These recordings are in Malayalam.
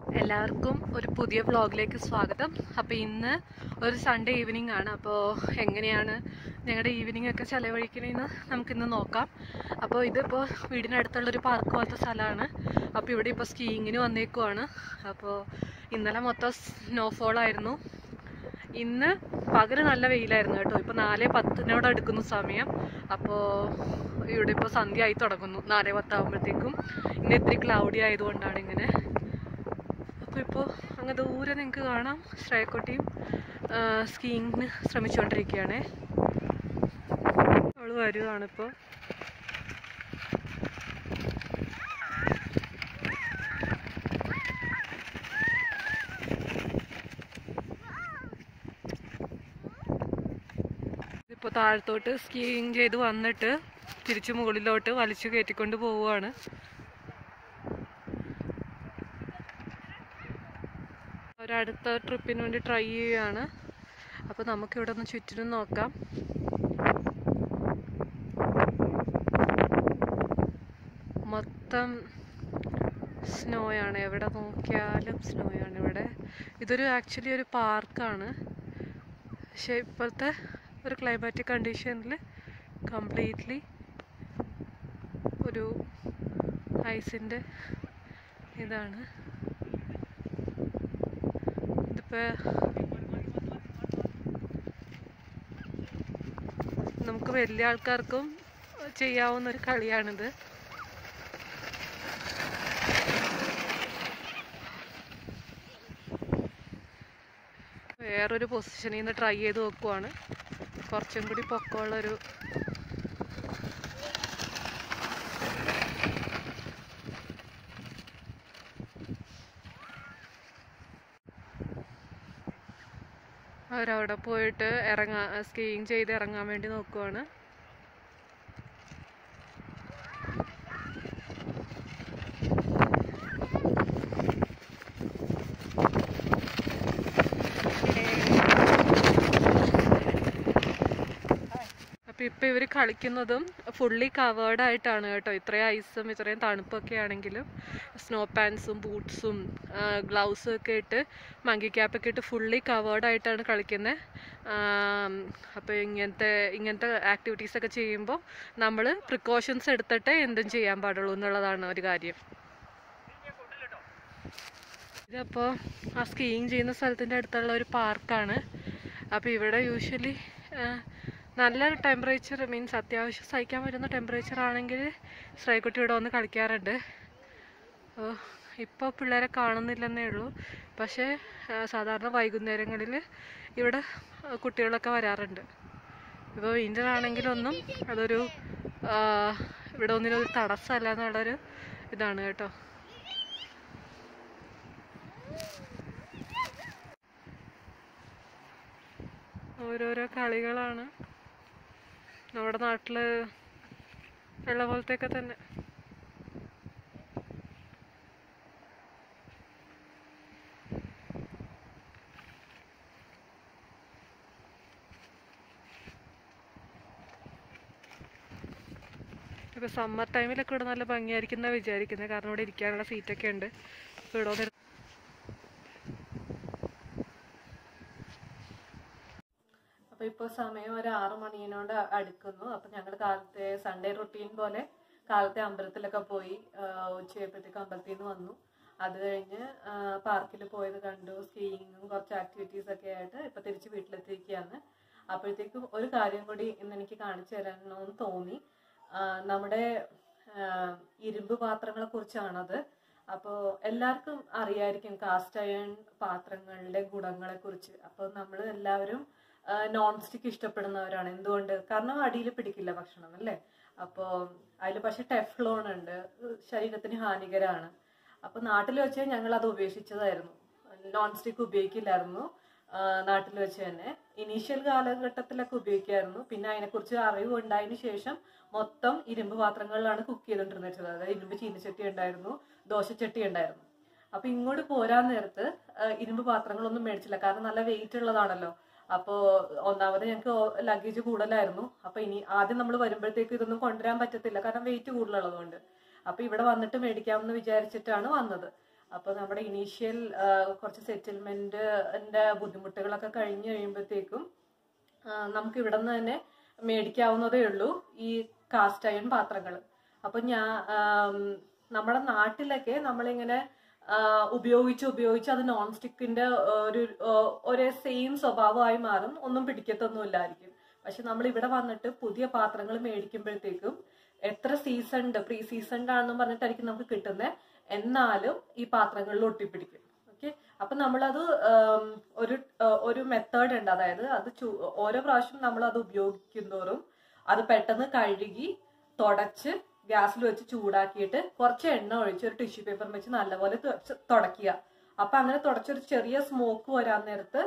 എല്ലാവർക്കും ഒരു പുതിയ വ്ളോഗിലേക്ക് സ്വാഗതം അപ്പോൾ ഇന്ന് ഒരു സൺഡേ ഈവനിങ് ആണ് അപ്പോൾ എങ്ങനെയാണ് ഞങ്ങളുടെ ഈവനിങ് ഒക്കെ ചെലവഴിക്കണമെന്ന് നമുക്കിന്ന് നോക്കാം അപ്പോൾ ഇതിപ്പോൾ വീടിനടുത്തുള്ളൊരു പാർക്ക് പോലത്തെ സ്ഥലമാണ് അപ്പോൾ ഇവിടെ ഇപ്പോൾ സ്കീയിങ്ങിന് വന്നേക്കുവാണ് അപ്പോൾ ഇന്നലെ മൊത്തം സ്നോഫോൾ ആയിരുന്നു ഇന്ന് പകല് നല്ല വെയിലായിരുന്നു കേട്ടോ ഇപ്പോൾ നാല് പത്തിനോട് അടുക്കുന്നു സമയം അപ്പോൾ ഇവിടെ ഇപ്പോൾ സന്ധ്യ ആയി തുടങ്ങുന്നു നാല് പത്താകുമ്പോഴത്തേക്കും ഇന്ന് ഇത്തിരി ക്ലൗഡി ആയതുകൊണ്ടാണ് ഇങ്ങനെ അപ്പോൾ ഇപ്പോൾ അങ്ങ് ദൂരെ നിങ്ങൾക്ക് കാണാം ശ്രേയക്കുട്ടിയും സ്കീയിങ്ങിന് ശ്രമിച്ചുകൊണ്ടിരിക്കുകയാണ് അവൾ വരുവാണ് ഇപ്പോൾ ഇപ്പോൾ താഴത്തോട്ട് സ്കീയിങ് ചെയ്ത് വന്നിട്ട് തിരിച്ച് മുകളിലോട്ട് വലിച്ചു കയറ്റിക്കൊണ്ട് പോവുകയാണ് ഒരടുത്ത ട്രിപ്പിന് വേണ്ടി ട്രൈ ചെയ്യുകയാണ് അപ്പോൾ നമുക്കിവിടെ ഒന്ന് ചുറ്റിനും നോക്കാം മൊത്തം സ്നോയാണ് എവിടെ നോക്കിയാലും സ്നോയാണ് ഇവിടെ ഇതൊരു ആക്ച്വലി ഒരു പാർക്കാണ് പക്ഷേ ഇപ്പോഴത്തെ ഒരു ക്ലൈമാറ്റിക് കണ്ടീഷനിൽ കംപ്ലീറ്റ്ലി ഒരു ഐസിൻ്റെ ഇതാണ് ഇതിപ്പോൾ നമുക്ക് വലിയ ആൾക്കാർക്കും ചെയ്യാവുന്ന ഒരു കളിയാണിത് വേറൊരു പൊസിഷനിൽ നിന്ന് ട്രൈ ചെയ്ത് നോക്കുവാണ് കുറച്ചും കൂടി പൊക്കമുള്ളൊരു അവരവിടെ പോയിട്ട് ഇറങ്ങാൻ സ്കീയിങ് ചെയ്ത് ഇറങ്ങാൻ വേണ്ടി നോക്കുവാണ് അപ്പോൾ ഇപ്പോൾ ഇവർ കളിക്കുന്നതും ഫുള്ളി കവേർഡ് ആയിട്ടാണ് കേട്ടോ ഇത്രയും ഐസും ഇത്രയും തണുപ്പൊക്കെ ആണെങ്കിലും സ്നോ പാൻസും ബൂട്ട്സും ഗ്ലൗസും ഒക്കെ ഇട്ട് മങ്കി ക്യാപ്പൊക്കെ ഇട്ട് ഫുള്ളി കവേർഡ് ആയിട്ടാണ് കളിക്കുന്നത് അപ്പോൾ ഇങ്ങനത്തെ ഇങ്ങനത്തെ ആക്ടിവിറ്റീസ് ഒക്കെ ചെയ്യുമ്പോൾ നമ്മൾ പ്രിക്കോഷൻസ് എടുത്തിട്ട് എന്തും ചെയ്യാൻ പാടുള്ളൂ എന്നുള്ളതാണ് ഒരു കാര്യം ഇതപ്പോൾ ആ സ്കീയിങ് ചെയ്യുന്ന സ്ഥലത്തിൻ്റെ അടുത്തുള്ള ഒരു പാർക്കാണ് അപ്പോൾ ഇവിടെ യൂഷ്വലി നല്ല ടെമ്പറേച്ചർ മീൻസ് അത്യാവശ്യം സഹിക്കാൻ പറ്റുന്ന ടെമ്പറേച്ചർ ആണെങ്കിൽ ശ്രേയക്കുട്ടി ഇവിടെ വന്ന് കളിക്കാറുണ്ട് ഇപ്പോൾ പിള്ളേരെ കാണുന്നില്ലെന്നേ ഉള്ളൂ പക്ഷേ സാധാരണ വൈകുന്നേരങ്ങളിൽ ഇവിടെ കുട്ടികളൊക്കെ വരാറുണ്ട് ഇപ്പോൾ വിൻ്റർ ആണെങ്കിലൊന്നും അതൊരു ഇവിടെ ഒന്നിനൊരു തടസ്സമല്ല എന്നുള്ളൊരു ഇതാണ് കേട്ടോ ഓരോരോ കളികളാണ് നമ്മുടെ നാട്ടിൽ ഉള്ള പോലത്തെയൊക്കെ തന്നെ ഇപ്പോൾ സമ്മർ ടൈമിലൊക്കെ ഇവിടെ നല്ല ഭംഗിയായിരിക്കും എന്നാണ് വിചാരിക്കുന്നത് കാരണം ഇവിടെ ഇരിക്കാനുള്ള സീറ്റൊക്കെ ഉണ്ട് അപ്പോൾ ഇവിടെ വന്ന് അപ്പോൾ ഇപ്പോൾ സമയം ഒരു ആറു മണിയോട് അടുക്കുന്നു അപ്പോൾ ഞങ്ങൾ കാലത്തെ സൺഡേ റൊട്ടീൻ പോലെ കാലത്തെ അമ്പലത്തിലൊക്കെ പോയി ഉച്ചയായപ്പോഴത്തേക്ക് അമ്പലത്തിൽ നിന്ന് വന്നു അത് കഴിഞ്ഞ് പാർക്കിൽ പോയത് കണ്ടു സ്കീയിങ്ങും കുറച്ച് ആക്ടിവിറ്റീസ് ഒക്കെ ആയിട്ട് ഇപ്പോൾ തിരിച്ച് വീട്ടിലെത്തിയിരിക്കുകയാണ് അപ്പോഴത്തേക്കും ഒരു കാര്യം കൂടി ഇന്ന് എനിക്ക് കാണിച്ചു തരണമെന്ന് തോന്നി നമ്മുടെ ഇരുമ്പ് പാത്രങ്ങളെ കുറിച്ചാണത് അപ്പോൾ എല്ലാവർക്കും അറിയായിരിക്കും കാസ്റ്റ് അയൺ പാത്രങ്ങളുടെ ഗുണങ്ങളെ കുറിച്ച് അപ്പോൾ നമ്മൾ എല്ലാവരും നോൺ സ്റ്റിക്ക് ഇഷ്ടപ്പെടുന്നവരാണ് എന്തുകൊണ്ട് കാരണം അടിയിൽ പിടിക്കില്ല ഭക്ഷണം അല്ലേ അപ്പോൾ അതിൽ പക്ഷെ ടെഫ്ലോൺ ഉണ്ട് ശരീരത്തിന് ഹാനികരമാണ് അപ്പോൾ നാട്ടിൽ വെച്ച് ഞങ്ങൾ അത് ഉപേക്ഷിച്ചതായിരുന്നു നോൺ സ്റ്റിക്ക് ഉപയോഗിക്കില്ലായിരുന്നു നാട്ടിൽ വെച്ച് തന്നെ ഇനീഷ്യൽ കാലഘട്ടത്തിലൊക്കെ ഉപയോഗിക്കായിരുന്നു പിന്നെ അതിനെക്കുറിച്ച് അറിവ് ഉണ്ടായതിനു ശേഷം മൊത്തം ഇരുമ്പ് പാത്രങ്ങളിലാണ് കുക്ക് ചെയ്തുകൊണ്ടിരുന്നത് അതായത് ഇരുമ്പ് ചീനച്ചട്ടി ഉണ്ടായിരുന്നു ദോശച്ചട്ടി ഉണ്ടായിരുന്നു അപ്പൊ ഇങ്ങോട്ട് പോരാൻ നേരത്ത് ഇരുമ്പ് പാത്രങ്ങളൊന്നും മേടിച്ചില്ല കാരണം നല്ല വെയിറ്റ് ഉള്ളതാണല്ലോ അപ്പോൾ ഒന്നാമത് ഞങ്ങൾക്ക് ലഗേജ് കൂടുതലായിരുന്നു അപ്പോൾ ഇനി ആദ്യം നമ്മൾ വരുമ്പോഴത്തേക്ക് ഇതൊന്നും കൊണ്ടുവരാൻ പറ്റത്തില്ല കാരണം വെയിറ്റ് കൂടുതലുള്ളതുകൊണ്ട് അപ്പോൾ ഇവിടെ വന്നിട്ട് മേടിക്കാമെന്ന് വിചാരിച്ചിട്ടാണ് വന്നത് അപ്പോൾ നമ്മുടെ ഇനീഷ്യൽ കുറച്ച് സെറ്റിൽമെന്റിന്റെ ബുദ്ധിമുട്ടുകളൊക്കെ കഴിഞ്ഞ് കഴിയുമ്പോഴത്തേക്കും ആ, നമുക്ക് ഇവിടെ നിന്ന് തന്നെ മേടിക്കാവുന്നതേ ഉള്ളൂ ഈ കാസ്റ്റ് അയൺ പാത്രങ്ങൾ അപ്പൊ ഞാൻ ആം, നമ്മുടെ നാട്ടിലൊക്കെ നമ്മളിങ്ങനെ ആ, ഉപയോഗിച്ച് ഉപയോഗിച്ച് അത് നോൺ സ്റ്റിക്കിന്റെ ഒരു ആ, ഒരേ സെയിം സ്വഭാവമായി മാറും ഒന്നും പിടിക്കത്തൊന്നുമില്ലായിരിക്കും പക്ഷെ നമ്മൾ ഇവിടെ വന്നിട്ട് പുതിയ പാത്രങ്ങൾ മേടിക്കുമ്പോഴത്തേക്കും എത്ര സീസൺഡ് പ്രീ സീസൺഡ് ആണെന്ന് പറഞ്ഞിട്ടായിരിക്കും നമുക്ക് കിട്ടുന്നത് എന്നാലും ഈ പാത്രങ്ങളിൽ ഒട്ടിപ്പിടിക്കും ഓക്കെ അപ്പൊ നമ്മളത് ആം, ഒരു ആ, ഒരു മെത്തേഡ് ഉണ്ട് അതായത് അത് ചു- ഓരോ പ്രാവശ്യം നമ്മൾ അത് ഉപയോഗിക്കുന്തോറും അത് പെട്ടെന്ന് കഴുകി തുടച്ച് ഗ്യാസിൽ വെച്ച് ചൂടാക്കിയിട്ട് കുറച്ച് എണ്ണ ഒഴിച്ച് ഒരു ടിഷ്യൂ പേപ്പർ വെച്ച് നല്ലപോലെ തുടച്ച് തുടയ്ക്കുക അപ്പൊ അങ്ങനെ തുടച്ചൊരു ചെറിയ സ്മോക്ക് വരാൻ നേരത്ത്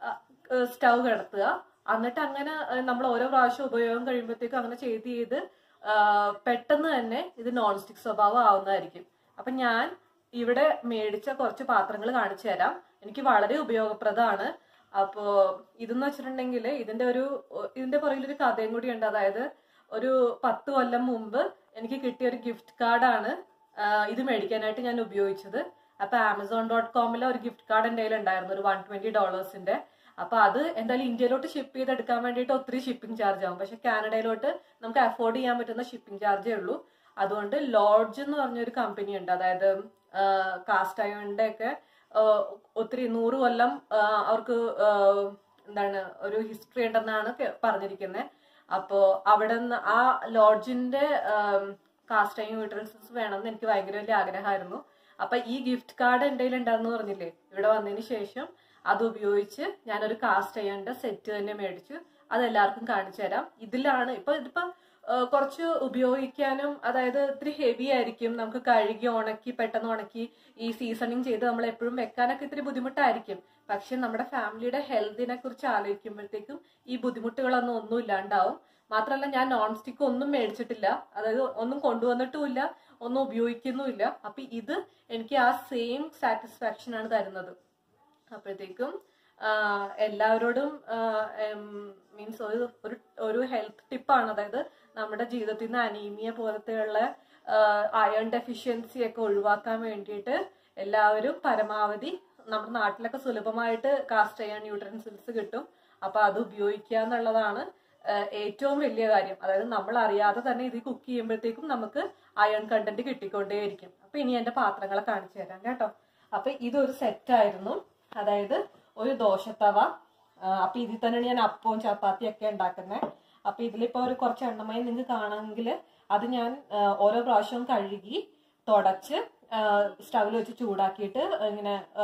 സ്റ്റൗ കിടത്തുക എന്നിട്ട് അങ്ങനെ നമ്മൾ ഓരോ പ്രാവശ്യം ഉപയോഗം കഴിയുമ്പോഴത്തേക്കും അങ്ങനെ ചെയ്ത് ചെയ്ത് ആ, പെട്ടെന്ന് തന്നെ ഇത് നോൺ സ്റ്റിക് സ്വഭാവം ആവുന്നതായിരിക്കും അപ്പൊ ഞാൻ ഇവിടെ മേടിച്ച കുറച്ച് പാത്രങ്ങൾ കാണിച്ചു തരാം എനിക്ക് വളരെ ഉപയോഗപ്രദമാണ് അപ്പോ ഇതെന്ന് വെച്ചിട്ടുണ്ടെങ്കിൽ ഇതിന്റെ ഒരു ഇതിന്റെ പുറകിൽ ഒരു കഥയും കൂടി ഉണ്ട് അതായത് ഒരു പത്ത് കൊല്ലം മുമ്പ് എനിക്ക് കിട്ടിയ ഒരു ഗിഫ്റ്റ് കാർഡാണ് ഇത് മേടിക്കാനായിട്ട് ഞാൻ ഉപയോഗിച്ചത് അപ്പൊ ആമസോൺ ഡോട്ട് കോമിലെ ഒരു ഗിഫ്റ്റ് കാർഡ് എൻ്റെ കയ്യിൽ ഉണ്ടായിരുന്നു ഒരു വൺ ട്വന്റി ഡോളേഴ്സിന്റെ അപ്പൊ അത് എന്തായാലും ഇന്ത്യയിലോട്ട് ഷിപ്പ് ചെയ്തെടുക്കാൻ വേണ്ടിയിട്ട് ഒത്തിരി ഷിപ്പിംഗ് ചാർജ് ആവും പക്ഷെ കാനഡയിലോട്ട് നമുക്ക് അഫോർഡ് ചെയ്യാൻ പറ്റുന്ന ഷിപ്പിംഗ് ചാർജേ ഉള്ളൂ അതുകൊണ്ട് ലോഡ്ജ് എന്ന് പറഞ്ഞൊരു കമ്പനി ഉണ്ട് അതായത് കാസ്റ്റ് അയോണിന്റെ ഒക്കെ ഒത്തിരി നൂറ് കൊല്ലം ആ, അവർക്ക് ആ, എന്താണ് ഒരു ഹിസ്റ്ററി ഉണ്ടെന്നാണ് കേ- പറഞ്ഞിരിക്കുന്നത് അപ്പോ അവിടെ നിന്ന് ആ ലോഡ്ജിന്റെ കാസ്റ്റ് അയൺ യൂട്ടൻസിൽസ് വേണമെന്ന് എനിക്ക് ഭയങ്കര വലിയ ആഗ്രഹമായിരുന്നു അപ്പൊ ഈ ഗിഫ്റ്റ് കാർഡ് എൻ്റെ കയ്യിൽ ഉണ്ടായിരുന്നു പറഞ്ഞില്ലേ ഇവിടെ വന്നതിന് ശേഷം അത് ഉപയോഗിച്ച് ഞാനൊരു കാസ്റ്റ് അയണിന്റെ സെറ്റ് തന്നെ മേടിച്ചു അത് എല്ലാവർക്കും കാണിച്ചു തരാം ഇതിലാണ് ഇപ്പൊ ഇതിപ്പോ ആ, കുറച്ച് ഉപയോഗിക്കാനും അതായത് ഇത്തിരി ഹെവി ആയിരിക്കും നമുക്ക് കഴുകി ഉണക്കി പെട്ടെന്ന് ഉണക്കി ഈ സീസണിങ് ചെയ്ത് നമ്മൾ എപ്പോഴും വെക്കാനൊക്കെ ഇത്തിരി ബുദ്ധിമുട്ടായിരിക്കും പക്ഷെ നമ്മുടെ ഫാമിലിയുടെ ഹെൽത്തിനെ കുറിച്ച് ആലോചിക്കുമ്പോഴത്തേക്കും ഈ ബുദ്ധിമുട്ടുകളൊന്നും ഒന്നും ഇല്ലാണ്ടാവും മാത്രമല്ല ഞാൻ നോൺ സ്റ്റിക്ക് ഒന്നും മേടിച്ചിട്ടില്ല അതായത് ഒന്നും കൊണ്ടുവന്നിട്ടുമില്ല ഒന്നും ഉപയോഗിക്കുന്നുമില്ല അപ്പൊ ഇത് എനിക്ക് ആ സെയിം സാറ്റിസ്ഫാക്ഷൻ ആണ് തരുന്നത് അപ്പോഴത്തേക്കും ആഹ് എല്ലാവരോടും മീൻസ് ഒരു ഒരു ഒരു ഹെൽത്ത് ടിപ്പാണ് അതായത് നമ്മുടെ ജീവിതത്തിൽ നിന്ന് അനീമിയ പോലത്തെയുള്ള അയൺ ഡെഫിഷ്യൻസി ഒക്കെ ഒഴിവാക്കാൻ വേണ്ടിയിട്ട് എല്ലാവരും പരമാവധി നമ്മുടെ നാട്ടിലൊക്കെ സുലഭമായിട്ട് കാസ്റ്റ് അയൺ ന്യൂട്രൻസിൽസ് കിട്ടും അപ്പൊ അത് ഉപയോഗിക്കുക എന്നുള്ളതാണ് ആഹ് ഏറ്റവും വലിയ കാര്യം അതായത് നമ്മൾ അറിയാതെ തന്നെ ഇത് കുക്ക് ചെയ്യുമ്പോഴത്തേക്കും നമുക്ക് അയൺ കണ്ടന്റ് കിട്ടിക്കൊണ്ടേയിരിക്കും അപ്പൊ ഇനി എന്റെ പാത്രങ്ങളെ കാണിച്ചു തരാം കേട്ടോ അപ്പൊ ഇതൊരു സെറ്റ് ആയിരുന്നു അതായത് ഒരു ദോശത്തവ ആ, അപ്പൊ ഇതിൽ തന്നെയാണ് ഞാൻ അപ്പവും ചപ്പാത്തിയും ഒക്കെ ഉണ്ടാക്കുന്നത് അപ്പൊ ഇതിലിപ്പോ ഒരു കുറച്ച് എണ്ണമായി നിങ്ങൾക്ക് കാണാമെങ്കിൽ അത് ഞാൻ ആ, ഓരോ പ്രാവശ്യവും കഴുകി തുടച്ച് സ്റ്റവിൽ വെച്ച് ചൂടാക്കിയിട്ട് ഇങ്ങനെ ആ,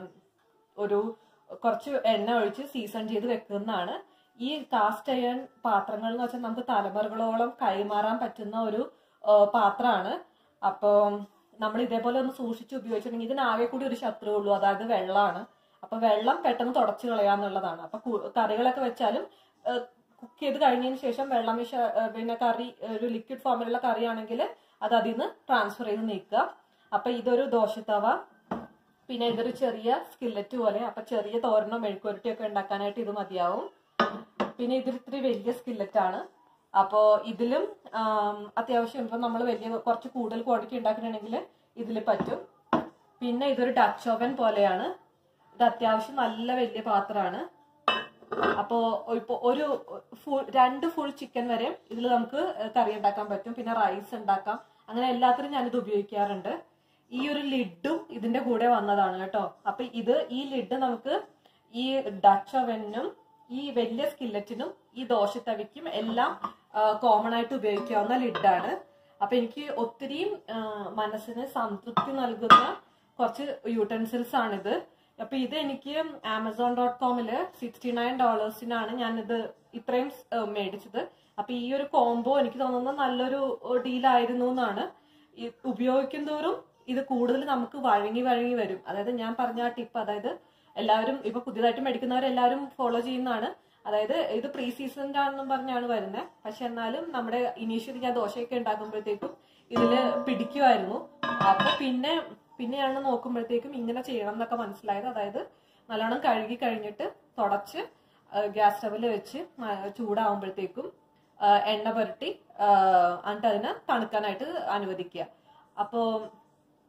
ഒരു കുറച്ച് എണ്ണ ഒഴിച്ച് സീസൺ ചെയ്ത് വെക്കുന്നതാണ് ഈ കാസ്റ്റ് അയൺ പാത്രങ്ങൾ എന്ന് വെച്ചാൽ നമുക്ക് തലമുറകളോളം കൈമാറാൻ പറ്റുന്ന ഒരു ആ, പാത്രമാണ് അപ്പോൾ നമ്മൾ ഇതേപോലെ ഒന്ന് സൂക്ഷിച്ച് ഉപയോഗിച്ചിട്ടുണ്ടെങ്കിൽ ഇതിനാകെ കൂടി ഒരു ശത്രു ഉള്ളൂ അതായത് വെള്ളമാണ് അപ്പൊ വെള്ളം പെട്ടെന്ന് തുടച്ചു കളയാന്നുള്ളതാണ് അപ്പൊ കു- കറികളൊക്കെ വെച്ചാലും കുക്ക് ചെയ്ത് കഴിഞ്ഞതിന് ശേഷം വെള്ളം വിഷ ഏഹ് പിന്നെ കറി ഒരു ലിക്വിഡ് ഫോമിലുള്ള കറിയാണെങ്കിൽ അത് അതിൽ നിന്ന് ട്രാൻസ്ഫർ ചെയ്ത് നീക്കുക അപ്പൊ ഇതൊരു ദോശത്തവ പിന്നെ ഇതൊരു ചെറിയ സ്കില്ലറ്റ് പോലെ അപ്പൊ ചെറിയ തോരനോ മെഴുക്കുരട്ടിയോ ഒക്കെ ഉണ്ടാക്കാനായിട്ട് ഇത് മതിയാവും പിന്നെ ഇതിൽ ഇത്തിരി വലിയ സ്കില്ലറ്റ് ആണ് അപ്പോ ഇതിലും ആം, അത്യാവശ്യം ഇപ്പൊ നമ്മൾ വലിയ കുറച്ച് കൂടുതൽ ക്വാണ്ടിറ്റി ഉണ്ടാക്കുന്നുണ്ടെങ്കിൽ ഇതിൽ പറ്റും പിന്നെ ഇതൊരു ഡച്ച് ഓവൻ പോലെയാണ് ഇത് അത്യാവശ്യം നല്ല വലിയ പാത്രമാണ് അപ്പോ ഇപ്പൊ ഒരു ഫുൾ രണ്ട് ഫുൾ ചിക്കൻ വരെ ഇതിൽ നമുക്ക് കറി ഉണ്ടാക്കാൻ പറ്റും പിന്നെ റൈസ് ഉണ്ടാക്കാം അങ്ങനെ എല്ലാത്തിനും ഞാനിത് ഉപയോഗിക്കാറുണ്ട് ഈ ഒരു ലിഡും ഇതിന്റെ കൂടെ വന്നതാണ് കേട്ടോ അപ്പൊ ഇത് ഈ ലിഡ് നമുക്ക് ഈ ഡച്ച് ഓവനും ഈ വലിയ സ്കില്ലറ്റിനും ഈ ദോശത്തവിക്കും എല്ലാം കോമൺ ആയിട്ട് ഉപയോഗിക്കാവുന്ന ലിഡാണ് അപ്പൊ എനിക്ക് ഒത്തിരിയും ആ, മനസ്സിന് സംതൃപ്തി നൽകുന്ന കുറച്ച് യൂട്ടൻസിൽസ് ആണിത് അപ്പൊ ഇത് എനിക്ക് ആമസോൺ ഡോട്ട് കോമില് സിക്സ്റ്റി നയൻ ഡോളേഴ്സിനാണ് ഞാനിത് ഇത്രയും സ്, ഏഹ്, മേടിച്ചത് അപ്പൊ ഈ ഒരു കോംബോ എനിക്ക് തോന്നുന്നത് നല്ലൊരു ഡീലായിരുന്നു എന്നാണ് ഈ ഉപയോഗിക്കും തോറും ഇത് കൂടുതൽ നമുക്ക് വഴങ്ങി വഴങ്ങി വരും അതായത് ഞാൻ പറഞ്ഞ ആ ടിപ്പ് അതായത് എല്ലാവരും ഇപ്പൊ പുതിയതായിട്ട് മേടിക്കുന്നവരെല്ലാവരും ഫോളോ ചെയ്യുന്നതാണ് അതായത് ഇത് പ്രീ സീസൺഡ് ആണെന്നും പറഞ്ഞാണ് വരുന്നത് പക്ഷെ എന്നാലും നമ്മുടെ ഇനീഷ്യലി ഞാൻ ദോശയൊക്കെ ഉണ്ടാക്കുമ്പോഴത്തേക്കും ഇതില് പിടിക്കുമായിരുന്നു അപ്പൊ പിന്നെ പിന്നെയാണ് നോക്കുമ്പോഴത്തേക്കും ഇങ്ങനെ ചെയ്യണം എന്നൊക്കെ മനസ്സിലായത് അതായത് നല്ലോണം കഴുകി കഴിഞ്ഞിട്ട് തുടച്ച് ഗ്യാസ് സ്റ്റവിൽ വെച്ച് ന- ചൂടാവുമ്പോഴത്തേക്കും ആ, എണ്ണ പുരട്ടി ആ, എന്നിട്ട് അതിനെ തണുക്കാനായിട്ട് അനുവദിക്കുക അപ്പോൾ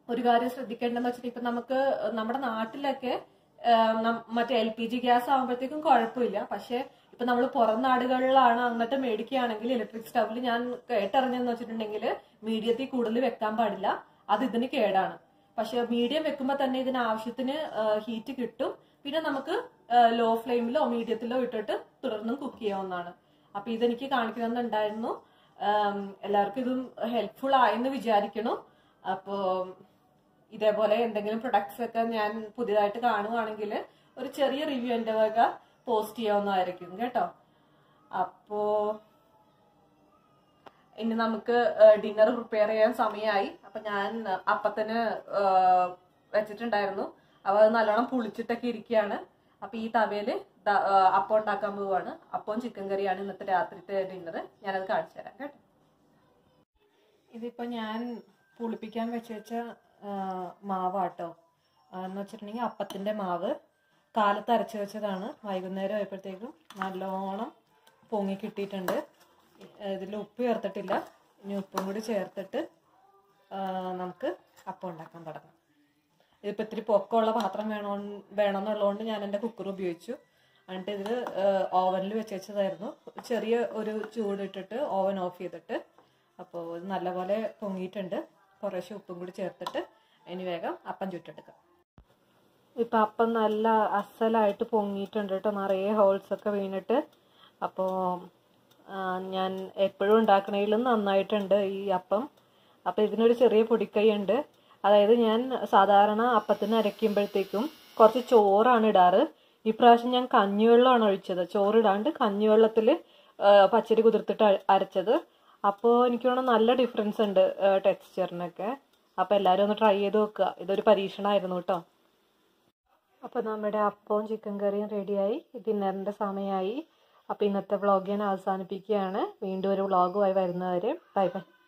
ഒരു കാര്യം ശ്രദ്ധിക്കേണ്ടതെന്ന് വെച്ചിട്ട് ഇപ്പൊ നമുക്ക് നമ്മുടെ നാട്ടിലൊക്കെ ആഹ് നം- മറ്റേ എൽ പി ജി ഗ്യാസ് ആകുമ്പോഴത്തേക്കും കുഴപ്പമില്ല പക്ഷെ ഇപ്പൊ നമ്മൾ പുറം നാടുകളിലാണ് അങ്ങനത്തെ മേടിക്കുകയാണെങ്കിൽ ഇലക്ട്രിക് സ്റ്റവിൽ ഞാൻ കേട്ടറിഞ്ഞെന്ന് വെച്ചിട്ടുണ്ടെങ്കിൽ മീഡിയത്തിൽ കൂടുതൽ വെക്കാൻ പാടില്ല അത് ഇതിന് കേടാണ് പക്ഷെ മീഡിയം വെക്കുമ്പോൾ തന്നെ ഇതിന് ആവശ്യത്തിന് ഹീറ്റ് കിട്ടും പിന്നെ നമുക്ക് ലോ ഫ്ലെയിമിലോ മീഡിയത്തിലോ ഇട്ടിട്ട് തുടർന്നും കുക്ക് ചെയ്യാവുന്നതാണ് അപ്പൊ ഇതെനിക്ക് കാണിക്കണമെന്നുണ്ടായിരുന്നു ആം, എല്ലാവർക്കും ഇതും ഹെൽപ്ഫുൾ ആയെന്ന് വിചാരിക്കണം അപ്പോ ഇതേപോലെ എന്തെങ്കിലും പ്രൊഡക്ട്സ് ഒക്കെ ഞാൻ പുതിയതായിട്ട് കാണുവാണെങ്കിൽ ഒരു ചെറിയ റിവ്യൂ എന്റെ വക പോസ്റ്റ് ചെയ്യാവുന്നതായിരിക്കും കേട്ടോ അപ്പോ ഇനി നമുക്ക് ഡിന്നർ പ്രിപ്പയർ ചെയ്യാൻ സമയമായി അപ്പൊ ഞാൻ അപ്പത്തിന് ഏഹ്, വെച്ചിട്ടുണ്ടായിരുന്നു അപ്പൊ അത് നല്ലോണം പുളിച്ചിട്ടൊക്കെ ഇരിക്കുകയാണ് അപ്പൊ ഈ തവയില് ദാ- ഏഹ്, അപ്പം ഉണ്ടാക്കാൻ പോവാണ് അപ്പവും ചിക്കൻ കറിയാണ് ഇന്നത്തെ രാത്രിത്തെ ഡിന്നർ ഞാനത് കാണിച്ചു തരാം കേട്ടോ ഇതിപ്പോ ഞാൻ പുളിപ്പിക്കാൻ വെച്ച മാവാട്ടോ എന്ന് വെച്ചിട്ടുണ്ടെങ്കിൽ അപ്പത്തിന്റെ മാവ് കാലത്ത് അരച്ചു വെച്ചതാണ് വൈകുന്നേരം ആയപ്പോഴത്തേക്കും നല്ലോണം പൊങ്ങി കിട്ടിയിട്ടുണ്ട് ഇതിൽ ഉപ്പ് ചേർത്തിട്ടില്ല ഇനി ഉപ്പും കൂടി ചേർത്തിട്ട് ആ, നമുക്ക് അപ്പം ഉണ്ടാക്കാൻ തുടങ്ങാം ഇതിപ്പോൾ ഇത്തിരി പൊക്കമുള്ള പാത്രം വേണോ വേണമെന്നുള്ളതുകൊണ്ട് ഞാൻ എൻ്റെ കുക്കർ ഉപയോഗിച്ചു എന്നിട്ട് ഇത് ഓവനിൽ വെച്ച് വെച്ചതായിരുന്നു ചെറിയ ഒരു ചൂടിട്ടിട്ട് ഓവൻ ഓഫ് ചെയ്തിട്ട് അപ്പോൾ ഇത് നല്ലപോലെ പൊങ്ങിയിട്ടുണ്ട് കുറേശ്ശെ ഉപ്പും കൂടി ചേർത്തിട്ട് ഇനി വേഗം അപ്പം ചുട്ടെടുക്കാം ഇപ്പം അപ്പം നല്ല അസലായിട്ട് പൊങ്ങിയിട്ടുണ്ട് കേട്ടോ നിറയെ ഹോൾസ് ഒക്കെ വീണിട്ട് അപ്പോൾ ഞാൻ എപ്പോഴും ഉണ്ടാക്കണതിലും നന്നായിട്ടുണ്ട് ഈ അപ്പം അപ്പോൾ ഇതിനൊരു ചെറിയ പൊടിക്കൈ ഉണ്ട് അതായത് ഞാൻ സാധാരണ അപ്പത്തിന് അരയ്ക്കുമ്പോഴത്തേക്കും കുറച്ച് ചോറാണ് ഇടാറ് ഇപ്രാവശ്യം ഞാൻ കഞ്ഞിവെള്ളമാണ് ഒഴിച്ചത് ചോറിടാണ്ട് കഞ്ഞിവെള്ളത്തിൽ പച്ചരി കുതിർത്തിട്ട് അ- അരച്ചത് അപ്പോൾ എനിക്ക് തോന്നുന്നു നല്ല ഡിഫറൻസ് ഉണ്ട് ടെക്സ്ചറിനൊക്കെ അപ്പോൾ എല്ലാവരും ഒന്ന് ട്രൈ ചെയ്ത് നോക്കുക ഇതൊരു പരീക്ഷണമായിരുന്നു കേട്ടോ അപ്പോൾ നമ്മുടെ അപ്പവും ചിക്കൻ കറിയും റെഡിയായി ഡിന്നറിൻ്റെ സമയമായി അപ്പോൾ ഇന്നത്തെ വ്ളോഗ് ഞാൻ അവസാനിപ്പിക്കുകയാണ് വീണ്ടും ഒരു വ്ളോഗുമായി വരുന്നവരെ ബൈ ബൈ